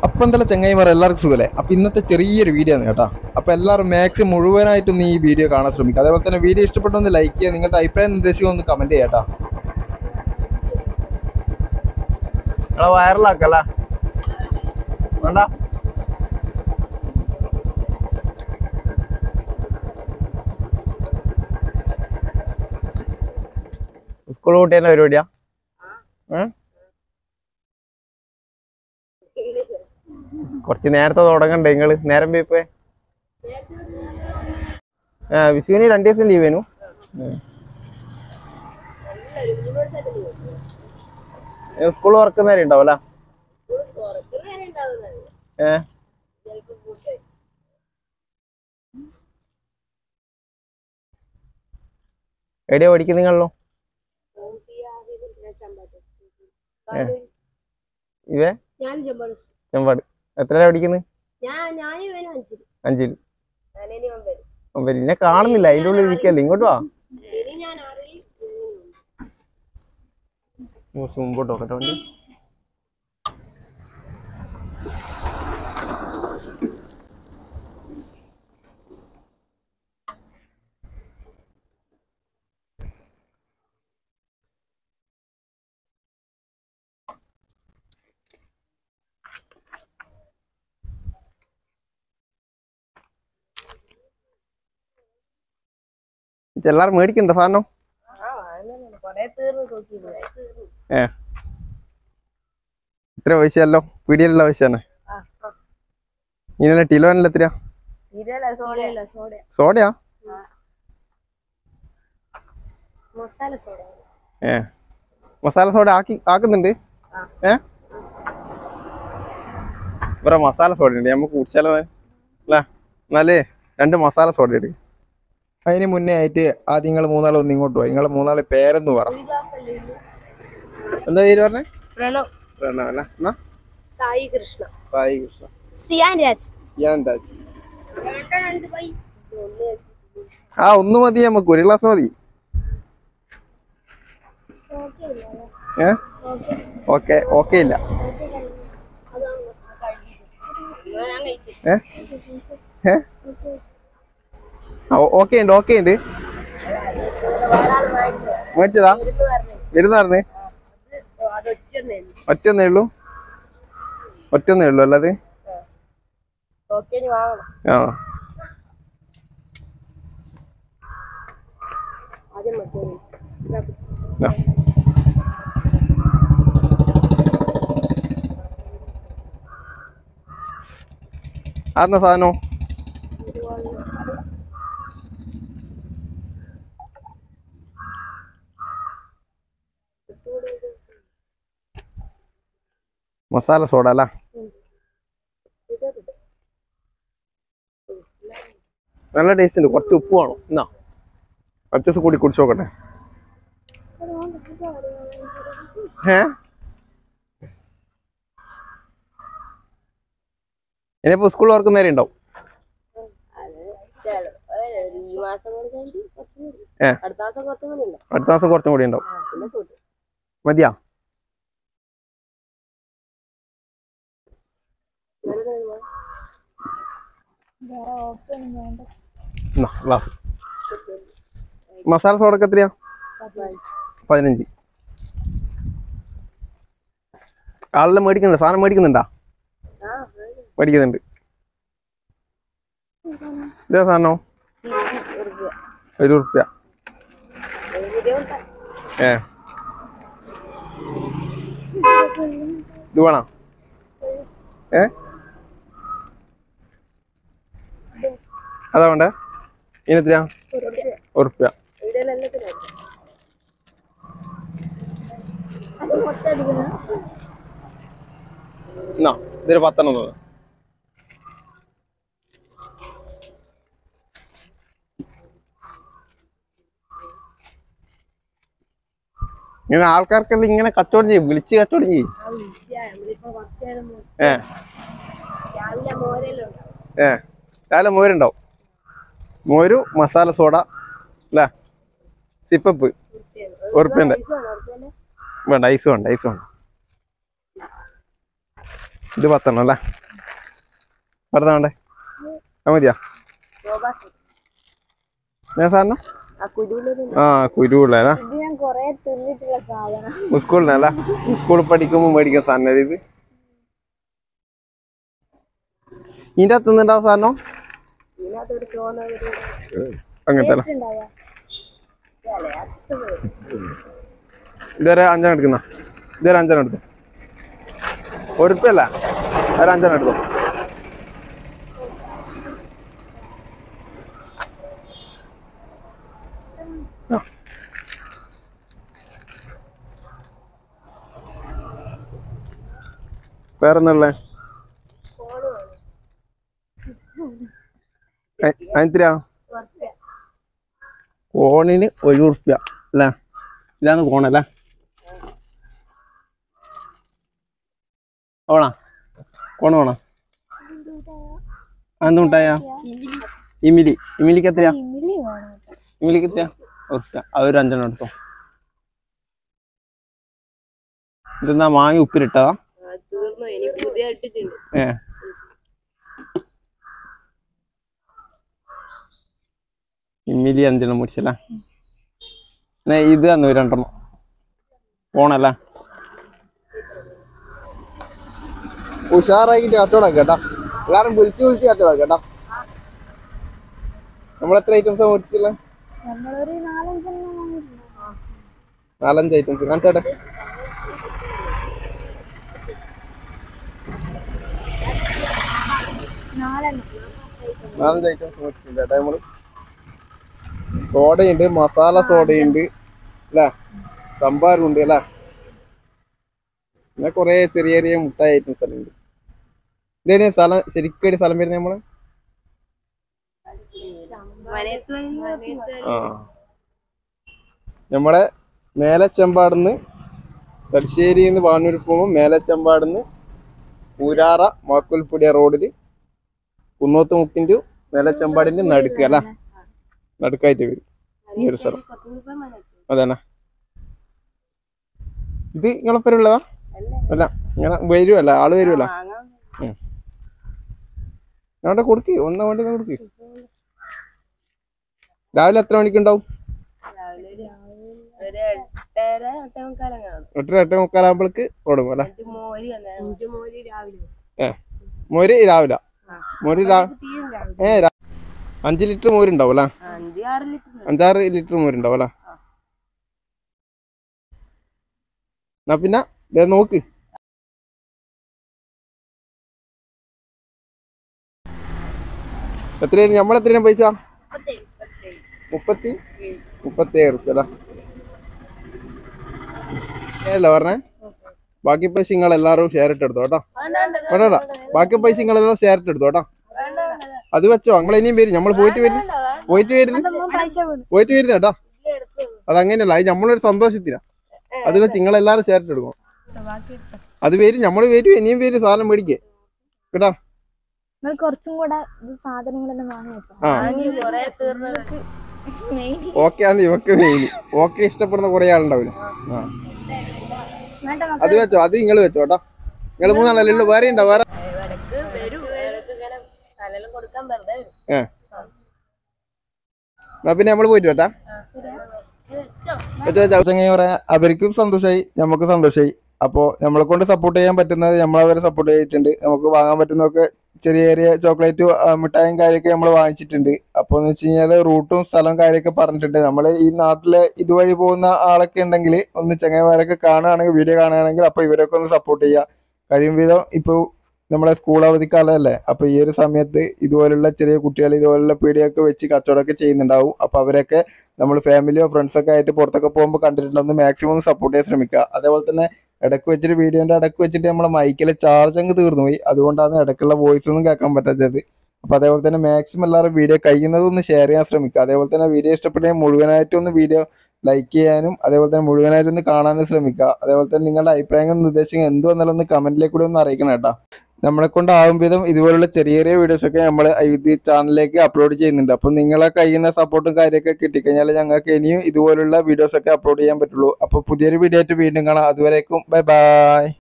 അപ്പം എന്തായാലും ചങ്ങായിമാർ എല്ലാവർക്കും സുഖമല്ലേ അപ്പം ഇന്നത്തെ ചെറിയൊരു വീഡിയോ ആണ് കേട്ടോ അപ്പം എല്ലാവരും മാക്സിമം മുഴുവനായിട്ടൊന്ന് ഈ വീഡിയോ കാണാൻ ശ്രമിക്കുക അതേപോലെ തന്നെ വീഡിയോ ഇഷ്ടപ്പെട്ടൊന്ന് ലൈക്ക് ചെയ്യുക നിങ്ങളുടെ അഭിപ്രായം നിർദ്ദേശിക്കുക ഒന്ന് കമൻറ്റ് ചെയ്യാം കേട്ടോ നിങ്ങളെ വൈറലാക്കല്ല വേണ്ട സ്കൂൾ കൂട്ടിയതിന്റെ പരിപാടിയാ ഏ? കുറച്ച് നേരത്തെ തുടങ്ങണ്ടേ നിങ്ങള് നേരം പോയിപ്പോ ആ വിഷുവിന് രണ്ടു ദിവസം ലീവ് വേനു സ്കൂൾ തുറക്കുന്നവരെ ഉണ്ടാവല്ല ഏ എവിടെയാ പഠിക്കുന്നത് നിങ്ങളോ ഇവേ ഞാൻ ജമ്പാട് ചെമ്പാട് എത്രയാ പഠിക്കുന്നത് ഞാൻ ഞാൻ ഇവന് അഞ്ചില് അഞ്ചില് ഞാനിനി ഒമ്പത് ഒമ്പതില് എന്നെ കാണുന്നില്ല അതിന്റെ ഉള്ളിൽ ഇരിക്കല്ലേ ഇങ്ങോട്ട് വാ ഇനി ഞാൻ ആറിൽ കുറച്ച് മുമ്പോട്ട് നോക്കട്ടെ വണ്ടി എല്ലാരും മേടിക്കണ്ട സാധനം കൊറേ തീർന്നു നോക്കിയിരുന്നു ഏ ഇത്ര പൈസയല്ലോ പീടിയല്ല പൈസയാണ് ഇങ്ങനെ ടിലോനല്ല എത്രയാ ഇതല്ല സോഡയല്ല സോഡ സോഡയാ മസാല സോഡ ഏ മസാല സോഡ ആക്കി ആക്കുന്നുണ്ട് ഏ ഇവിടെ മസാല സോഡ ഉണ്ട് നമുക്ക് കുടിച്ചാലോ അല്ലേ എന്നാലേ രണ്ട് മസാല സോഡ എടുക്കും അതിന് മുന്നേ ആയിട്ട് ആദ്യം നിങ്ങൾ മൂന്നാൾ ഒന്ന് ഇങ്ങോട്ട് പോയി നിങ്ങൾ മൂന്നാൾ പേരെന്ന് പറ ഒരു ഗ്ലാസ് അല്ലേ ഉള്ളൂ എന്താ പേര് പറഞ്ഞേ പ്രണവ് പ്രണവ് അല്ല എന്നാ സായി കൃഷ്ണ സായി കൃഷ്ണ സിയാൻ രാജ് ഞാൻ രാജ് രണ്ട് ബൈ ഒന്ന് ആ ഒന്ന് മതി നമുക്ക് ഒരു ഗ്ലാസ് മതി ഓക്കെ ഏ ഓക്കെ ഓക്കെ ഓക്കെ ഇല്ല ഓക്കെ അതാണ് ഞാൻ കഴിക്കും ഏ ഏ ഓക്കെ ഉണ്ട് ഓക്കെ ഉണ്ട് വേറാൾ വാങ്ങിച്ചു മേടിച്ചതാ ഇരുന്ന് പറഞ്ഞു വരുന്നാർന്ന് അത് ഒറ്റന്നേ ഒറ്റൊന്നേ ഉള്ളൂ ഒറ്റൊന്നേ ഉള്ളൂ അല്ലത് ഓക്കെ ഇനി വാങ്ങണം ആ ആദ്യം മറ്റേ ആ. ആർന്ന സാധനം മസാല സോഡ അല്ല നല്ല ടേസ്റ്റ് ഉണ്ട് കുറച്ച് ഉപ്പ് വേണം എന്നാ കുറച്ച് ദിവസം കൂടി കുടിച്ചു നോക്കട്ടെ ഏ ഇനിയിപ്പോ സ്കൂൾ തുറക്കുന്ന നേരം ഉണ്ടാവും ചില ഈ മാസം കൂടി കഴിഞ്ഞ് കുറച്ചും കൂടി ഏ അടുത്ത മാസം കുറച്ചും കൂടി ഉണ്ടോ അടുത്ത മാസം കുറച്ചും കൂടി ഉണ്ടാവും ആ പിന്നെ കൂട്ടും മതിയാ എന്നാ ഗ്ലാസ് മസാല സോഡക്ക് എത്രയാ പതിനഞ്ച് ആളെല്ലാം മേടിക്കുന്നുണ്ട് സാധനം മേടിക്കുന്നുണ്ടാ ആ മേടിക്കുന്നുണ്ട് ഇതേ സാധനം ഒരു രൂപ ഒരു റുപ്യ ഒരു പുതിയ ഉണ്ടാ ഏ ഇത് വേണോ ഏ അതാ വേണ്ടേ ഇതിനെത്രയാ ഒരു രൂപ ഒരു റുപ്യ ഇവിടെ എല്ലാത്തിനും അത് മൊത്തം അടിക്കുന്ന എന്നാ ഇതൊരു പത്തെണ്ണം തോന്നുന്നു ഇങ്ങനെ ആൾക്കാർക്കെല്ലാം ഇങ്ങനെ കച്ചവടം ചെയ്യും വിളിച്ച് കച്ചവടം ചെയ്യും ആ വിളിച്ചാ നമ്മളിപ്പോ കുറച്ച് നേരം മോ- ഏ രാവിലെ മോരെല്ലാം ഉണ്ടാവും ഏ രാവിലെ മോരുണ്ടാവും മോരു മസാല സോഡ അല്ലേ സിപ്പപ്പ് ഉറുപ്പ്യൻ്റെ ഐസ് വേണോ ഉറുപ്പ്യൻ്റെ? വേണ്ട ഐസ് വേണ്ട ഐസ് വേണ്ട ഇത് പത്തെണ്ണം അല്ലേ അടുത്ത വേണ്ടേ അത് മതിയാ ഞാൻ സാറിന് ആ കുരുവിലൊരു ആ കുരുവുള്ള ഇത് ഞാൻ കൊറേ തിന്നിട്ടുള്ള സാധനം സ്കൂളിനല്ല സ്കൂളിൽ പഠിക്കുമ്പോൾ മേടിക്കുന്ന സാധനം ഇത് ഇതിൻ്റെ അകത്ത് നിന്നുണ്ടാവും സാധനം ഇതിനകത്തൊരു ചോന്ന ഒരു അങ്ങനത്തെ അല്ല ഉണ്ടാവുക ഇതൊരു അഞ്ചെണ്ണം എടുക്കുന്ന ഇതൊരു അഞ്ചെണ്ണം എടുത്തു ഒരു ഉറുപ്പ്യല്ല ഒരു അഞ്ചെണ്ണം എടുത്തു വേറെന്നുള്ളേ അതിനെത്തിരാ കുറച്ച് കോണിന് ഒരു ഉറുപ്പ്യ അല്ലേ ഇതാണ് കോണല്ലേ ഓണാ കോണ് വേണോ അതെന്ത് മുട്ടായാ ഇമിലി ഇമിലിക്ക് എത്രയാ ഇമിലി വേണം കേട്ടോ. ഇമിലിക്ക് എത്രയാ ഉറുപ്പ്യ അതൊരു അഞ്ചെണ്ണം എടുത്തോ ഇതെന്നാ മാങ്ങി ഉപ്പിലിട്ടതാ തീർന്നു ഇനി പുതിയ ഇട്ടിട്ടുണ്ട് ഏ ഇമ്മിലി അഞ്ചെണ്ണം മുറിച്ചല്ലേ എന്നാ ഇത് തന്നു രണ്ടെണ്ണം പോണല്ലേ ഉഷാറാക്കിട്ട് കച്ചവടം കേട്ടാ എല്ലാരും വിളിച്ച് വിളിച്ച് കച്ചവടം കേട്ടാ നമ്മൾ എത്ര ഐറ്റംസ് മേടിച്ചില്ല നമ്മളൊരു നാലഞ്ചെണ്ണം വാങ്ങിയിട്ടുണ്ട് നാലഞ്ച് ഐറ്റംസ് കാണിച്ചാട്ടെ നാലെണ്ണം നാലഞ്ച് ഐറ്റംസ് മേടിച്ചിട്ടുണ്ട് കേട്ടാ നമ്മള് സോഡയുണ്ട് മസാല സോഡയുണ്ട് അല്ലേ സംഭാരമുണ്ട് അല്ലേ പിന്നെ കൊറേ ചെറിയ ചെറിയ മുട്ടായി ഐറ്റംസ് എല്ലാം ഉണ്ട് ഇതേടെ സ്ഥലം ശരിക്കും സ്ഥലം വരുന്നത് നമ്മള് ആ നമ്മുടെ മേലച്ചമ്പാടുന്ന് തലശ്ശേരിയിൽ നിന്ന് വാനൂർ പോകുമ്പോൾ മേലച്ചമ്പാടുന്ന് ഊരാറ മാക്കുൽപ്പുടിയ റോഡിൽ കുന്നോത്ത് മുക്കിൻ്റെ മേലച്ചമ്പാടിന്റെ നടുക്ക് അല്ല നടുക്കായിട്ട് വരും ഈ ഒരു സ്ഥലം അതന്നെ ഇത് നിങ്ങളെ പേരുള്ളതാ അല്ല ഇങ്ങനെ വരുമല്ല ആള് വരുമല്ല അവിടെ കൊടുക്ക് ഒന്നാ വേണ്ടി കൊടുക്ക് രാവിലെ എത്ര മണിക്ക് ഉണ്ടാവും ഒരു എട്ടര എട്ടേ മുക്കാലം കാണും എട്ടര എട്ടേ മുക്കാലാകുമ്പോഴേക്ക് കൊടുക്കും അല്ലേ എന്നിട്ട് മോര് അഞ്ചു മോര് രാവിലെ ഏ മോര് രാവിലെ മോര് രാ തീരും രാവിലെ ഏ രാ- അഞ്ച് ലിറ്റർ മോരുണ്ടാവും അല്ലേ അഞ്ച് ആറ് ലിറ്റർ അഞ്ചാറ് ലിറ്റർ മോരുണ്ടാവും അല്ലേ എന്നാ പിന്നെ ദേ നോക്ക് എത്രയാണ് നമ്മളെത്രയാണ് പൈസ മുപ്പത്തി മുപ്പത്തി ഏഴ് റുപ്യ അല്ലേ ഏഴല്ല പറഞ്ഞേ ബാക്കി പൈസ നിങ്ങൾ എല്ലാവരും ഷെയർ ഇട്ടെടുത്തോ കേട്ടോ വേണ്ട വേണ്ട ബാക്കി പൈസ നിങ്ങൾ എല്ലാം ഷെയർ ഇട്ടെടുത്തോ കേട്ടോ അത് വെച്ചോ നിങ്ങൾ ഇനിയും വരും നമ്മൾ പോയിട്ട് വരും പോയിട്ട് വരുന്നു പൈസ വിടും പോയിട്ട് വരുന്ന കേട്ടോ അതങ്ങനെയല്ല അത് നമ്മളൊരു സന്തോഷത്തിനാ അത് വെച്ച് നിങ്ങൾ എല്ലാവരും ഷെയർ ഇട്ടെടുക്കണം ബാക്കി എടുത്തോ. അത് വരും നമ്മൾ വരും ഇനിയും വരും സാധനം മേടിക്കേ കേട്ടോ നിങ്ങൾ കുറച്ചും കൂടെ ഇത് സാധനങ്ങളെല്ലാം വാങ്ങി വെച്ചോ ആ മെയിൻ ഓക്കെ ആണ് ഇവക്ക് മെയിൻ ഓക്കെ ഇഷ്ടപ്പെടുന്ന കുറെ ആളുണ്ടാവില്ല ആ വേണ്ട അത് വെച്ചോ അത് നിങ്ങൾ വെച്ചോ കേട്ടോ നിങ്ങൾ മൂന്നാളല്ലേ ഉള്ളൂ വേറെ ഉണ്ടോ വേറെ ഇടക്ക് വരും ഇടക്ക് ഇങ്ങനെ തലയിലും കൊടുക്കാൻ വെറുതെ വരും ഏ എന്നാ പിന്നെ നമ്മൾ പോയിട്ട് വട്ടാ ചങ്ങ പറയാ അവർക്കും സന്തോഷമായി നമുക്കും സന്തോഷമായി അപ്പോൾ നമ്മളെ കൊണ്ട് സപ്പോർട്ട് ചെയ്യാൻ പറ്റുന്നത് നമ്മൾ അവരെ സപ്പോർട്ട് ചെയ്തിട്ടുണ്ട് നമുക്ക് വാങ്ങാൻ പറ്റുന്നതൊക്കെ ചെറിയ ചെറിയ ചോക്ലേറ്റ് മിഠായും കാര്യമൊക്കെ നമ്മൾ വാങ്ങിച്ചിട്ടുണ്ട് അപ്പോൾ എന്ന് വെച്ച് കഴിഞ്ഞാൽ റൂട്ടും സ്ഥലവും കാര്യമൊക്കെ പറഞ്ഞിട്ടുണ്ട് നമ്മൾ ഈ നാട്ടിലെ ഇതുവഴി പോകുന്ന ആളൊക്കെ ഉണ്ടെങ്കിൽ ഒന്ന് ചങ്ങന്മാരൊക്കെ കാണുകയാണെങ്കിൽ വീഡിയോ കാണുകയാണെങ്കിൽ അപ്പോൾ ഇവരൊക്കെ ഒന്ന് സപ്പോർട്ട് ചെയ്യുക കഴിയും വിധം ഇപ്പോൾ നമ്മളെ സ്കൂൾ അവധിക്കാലമല്ലേ അപ്പോൾ ഈ ഒരു സമയത്ത് ഇതുപോലുള്ള ചെറിയ കുട്ടികൾ ഇതുപോലുള്ള പീടിയൊക്കെ വെച്ച് കച്ചവടമൊക്കെ ചെയ്യുന്നുണ്ടാവും അപ്പോൾ അവരൊക്കെ നമ്മൾ ഫാമിലിയോ ഫ്രണ്ട്സൊക്കെ ആയിട്ട് പുറത്തൊക്കെ പോകുമ്പോൾ കണ്ടിട്ടുണ്ടെന്ന് മാക്സിമം സപ്പോർട്ട് ചെയ്യാൻ ശ്രമിക്കുക അതേപോലെ തന്നെ ഇടയ്ക്ക് വെച്ചിട്ട് വീഡിയോന്റെ ഇടയ്ക്ക് വെച്ചിട്ട് നമ്മളെ മൈക്കിലെ ചാർജ് അങ്ങ് തീർന്നു പോയി അതുകൊണ്ടാണ് ഇടയ്ക്കുള്ള വോയിസ് ഒന്നും കേൾക്കാൻ പറ്റാത്തത് അപ്പോൾ അതേപോലെ തന്നെ മാക്സിമം എല്ലാവരും വീഡിയോ കഴിയുന്നത് ഒന്ന് ഷെയർ ചെയ്യാൻ ശ്രമിക്കുക അതേപോലെ തന്നെ വീഡിയോ ഇഷ്ടപ്പെട്ടെങ്കിൽ മുഴുവനായിട്ടും ഒന്ന് വീഡിയോ ലൈക്ക് ചെയ്യാനും അതേപോലെ തന്നെ മുഴുവനായിട്ട് ഒന്ന് കാണാനും ശ്രമിക്കുക അതേപോലെ തന്നെ നിങ്ങളുടെ അഭിപ്രായങ്ങളും നിർദ്ദേശങ്ങൾ എന്ത് വന്നാലും ഒന്ന് കമന്റിലേക്ക് കൂടി ഒന്ന് അറിയിക്കണം കേട്ടോ നമ്മളെ കൊണ്ടാവും വിധം ഇതുപോലുള്ള ചെറിയ ചെറിയ വീഡിയോസ് ഒക്കെ നമ്മൾ ഈ ചാനലിലേക്ക് അപ്ലോഡ് ചെയ്യുന്നുണ്ട് അപ്പം നിങ്ങളെ കഴിയുന്ന സപ്പോർട്ടും കാര്യമൊക്കെ കിട്ടിക്കഴിഞ്ഞാൽ ഞങ്ങൾക്ക് ഇനിയും ഇതുപോലുള്ള വീഡിയോസ് ഒക്കെ അപ്ലോഡ് ചെയ്യാൻ പറ്റുള്ളൂ അപ്പോൾ പുതിയൊരു വീഡിയോ ആയിട്ട് വീണ്ടും കാണാം അതുവരേക്കും ബൈ ബൈ